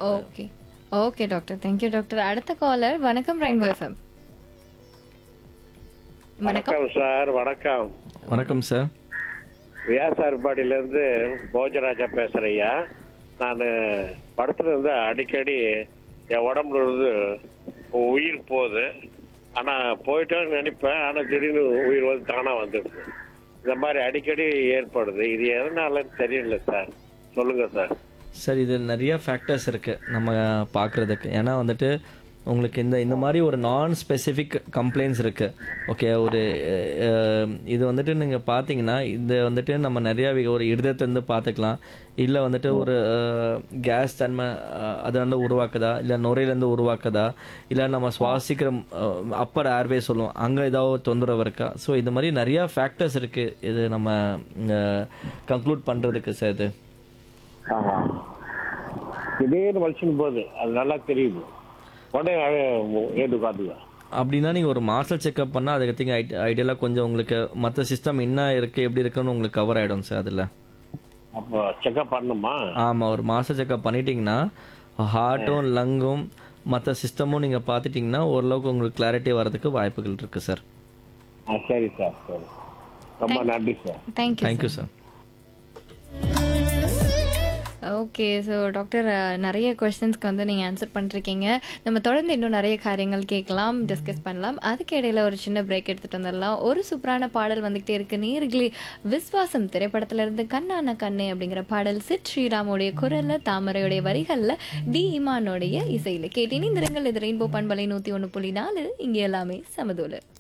okay okay doctor thank you doctor அடுத்த caller வணக்கம் Rainbow FM வணக்கம் வணக்கம் சார் வணக்கம் வணக்கம் சார் வியாசார்பாடியில இருந்து போஜராஜா பேசுறையா நான் படத்துல இருந்து அடிக்கடி என் உடம்புல இருந்து உயிர் போகுது ஆனா போயிட்டோன்னு நினைப்பேன் ஆனா திடீர்னு உயிர் வந்து தானா வந்துடுது இந்த மாதிரி அடிக்கடி ஏற்படுது இது எதனாலன்னு தெரியல சார் சொல்லுங்க சார் சார் இது நிறைய ஃபேக்டர்ஸ் இருக்குது நம்ம பார்க்குறதுக்கு ஏன்னா வந்துட்டு உங்களுக்கு இந்த இந்த மாதிரி ஒரு நான் ஸ்பெசிஃபிக் கம்ப்ளைண்ட்ஸ் இருக்குது ஓகே ஒரு அஹ், இது வந்துட்டு நீங்கள் பார்த்தீங்கன்னா இது வந்துட்டு நம்ம நிறையா வி- ஒரு இருதயத்துலேருந்து பார்த்துக்கலாம் இல்லை வந்துட்டு ஒரு கேஸ் தன்மை அஹ், அது வந்து உருவாக்குதா இல்லை நுரையிலேருந்து உருவாக்குதா இல்லை நம்ம சுவாசிக்கிற அப்பர் ஏர்வே சொல்லுவோம் அங்கே ஏதாவது தொந்தரவு இருக்கா ஸோ இது மாதிரி நிறையா ஃபேக்டர்ஸ் இருக்குது இது நம்ம கன்க்ளூட் பண்ணுறதுக்கு சார் இது ஆமா திடீர்னு வலிச்சுன்னு போகுது அது நல்லா தெரியுது உடனே ஏது காட்டுங்க அப்படின்னா நீங்கள் ஒரு மாஸ்டர் செக்அப் பண்ணால் அதுக்கு திங்க ஐடியலாக கொஞ்சம் உங்களுக்கு மற்ற சிஸ்டம் என்ன இருக்குது எப்படி இருக்குன்னு உங்களுக்கு கவர் ஆகிடும் சார் அதில் அப்போ செக்அப் பண்ணணுமா ஆமாம் ஒரு மாஸ்டர் செக்அப் பண்ணிட்டீங்கன்னா ஹார்ட்டும் லங்கும் மற்ற சிஸ்டமும் நீங்கள் பார்த்துட்டிங்கன்னா ஓரளவுக்கு உங்களுக்கு கிளாரிட்டி வரதுக்கு வாய்ப்புகள் இருக்குது சார் ஆ சரி சார் சரி ரொம்ப நன்றி sir thank you thank you sir okay so doctor அஹ், நிறைய கொஸ்டின்ஸ்க்கு வந்து நீங்கள் ஆன்சர் பண்ணிருக்கீங்க நம்ம தொடர்ந்து இன்னும் நிறைய காரியங்கள் கேட்கலாம் டிஸ்கஸ் பண்ணலாம் அதுக்கு இடையில ஒரு சின்ன பிரேக் எடுத்துட்டு வந்துடலாம் ஒரு சூப்பரான பாடல் வந்துகிட்டே இருக்கு நேர்களே விஸ்வாசம் திரைப்படத்துல இருந்து கண்ணான கண்ணே அப்படிங்கிற பாடல் சித் ஸ்ரீராமுடைய குரல்ல தாமரையுடைய வரிகள்ல டி இமானுடைய இசையில கேட்டீங்க இந்த ரெங்கல் இது ரெயின்போ பண்பலை நூத்தி ஒன்று புள்ளி நாலு இங்கே எல்லாமே சமதூல